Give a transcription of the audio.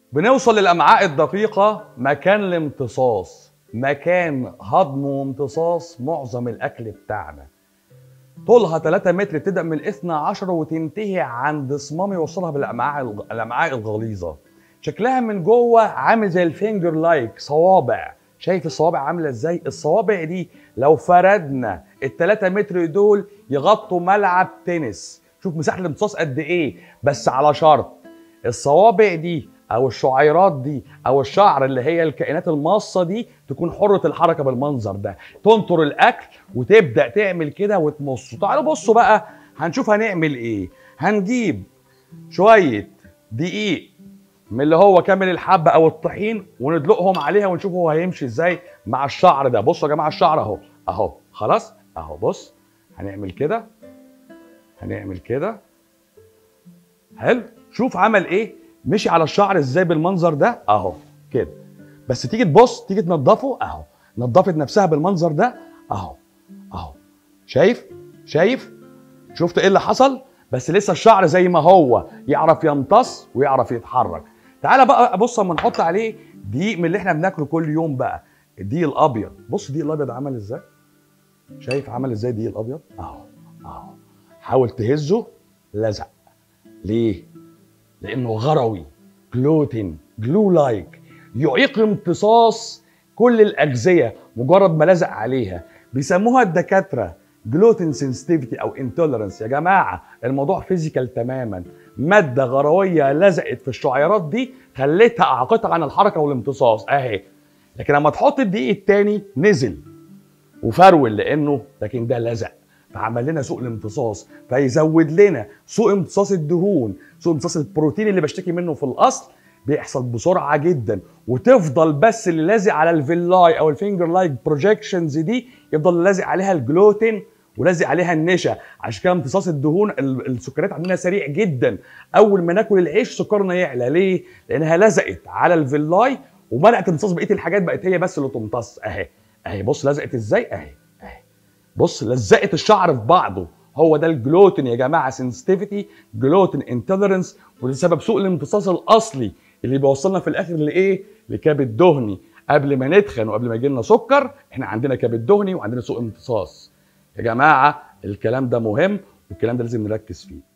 بنوصل للامعاء الدقيقه مكان الامتصاص مكان هضم وامتصاص معظم الاكل بتاعنا طولها 3 متر تبدا من الاثنى عشر وتنتهي عند صمام يوصلها بالامعاء الغ- الامعاء الغليظه شكلها من جوه عامل زي الفينجر لايك صوابع شايف الصوابع عامله ازاي الصوابع دي لو فردنا التلاتة متر دول يغطوا ملعب تنس شوف مساحه الامتصاص قد ايه بس على شرط الصوابع دي او الشعيرات دي او الشعر اللي هي الكائنات الماصه دي تكون حره الحركه بالمنظر ده تنطر الاكل وتبدا تعمل كده وتمصه تعالوا بصوا بقى هنشوف هنعمل ايه هنجيب شويه دقيق من اللي هو كامل الحبه او الطحين وندلقهم عليها ونشوف هو هيمشي ازاي مع الشعر ده بصوا يا جماعه الشعر اهو اهو خلاص اهو بص هنعمل كده هنعمل كده حلو شوف عمل ايه مشي على الشعر ازاي بالمنظر ده اهو كده بس تيجي تبص تيجي تنضفه اهو نضفت نفسها بالمنظر ده اهو اهو شايف شايف شفت ايه اللي حصل بس لسه الشعر زي ما هو يعرف يمتص ويعرف يتحرك تعالى بقى بص اما نحط عليه دقيق من اللي احنا بناكله كل يوم بقى الدقيق الابيض بص الدقيق الابيض عمل ازاي شايف عمل ازاي الدقيق الابيض اهو اهو حاول تهزه لزق ليه لانه غروي جلوتين جلو لايك يعيق امتصاص كل الاجزيه مجرد ما لزق عليها بيسموها الدكاتره جلوتين سنسيتيفيتي او انتوليرنس يا جماعه الموضوع فيزيكال تماما ماده غرويه لزقت في الشعيرات دي خلتها اعاقتها عن الحركه والامتصاص اهي لكن لما تحط الدقيق التاني نزل وفرول لانه لكن ده لزق فعمل لنا سوء الامتصاص فيزود لنا سوء امتصاص الدهون سوء امتصاص البروتين اللي بشتكي منه في الاصل بيحصل بسرعه جدا وتفضل بس اللي لازق على الفيلاي او الفينجر لايك بروجكشنز دي يفضل لازق عليها الجلوتين ولازق عليها النشا عشان كده امتصاص الدهون ال- السكريات عندنا سريع جدا اول ما ناكل العيش سكرنا يعلى ليه لانها لزقت على الفيلاي ومنعت امتصاص بقيه الحاجات بقت هي بس اللي تمتص اهي اهي بص لزقت ازاي اهي اهي بص لزقت الشعر في بعضه هو ده الجلوتين يا جماعه سنسيتيفيتي جلوتين انتوليرنس وده سبب سوء الامتصاص الاصلي اللي بيوصلنا في الاخر لايه؟ لكبد دهني قبل ما نتخن وقبل ما يجي لنا سكر احنا عندنا كبد دهني وعندنا سوء امتصاص يا جماعه الكلام ده مهم والكلام ده لازم نركز فيه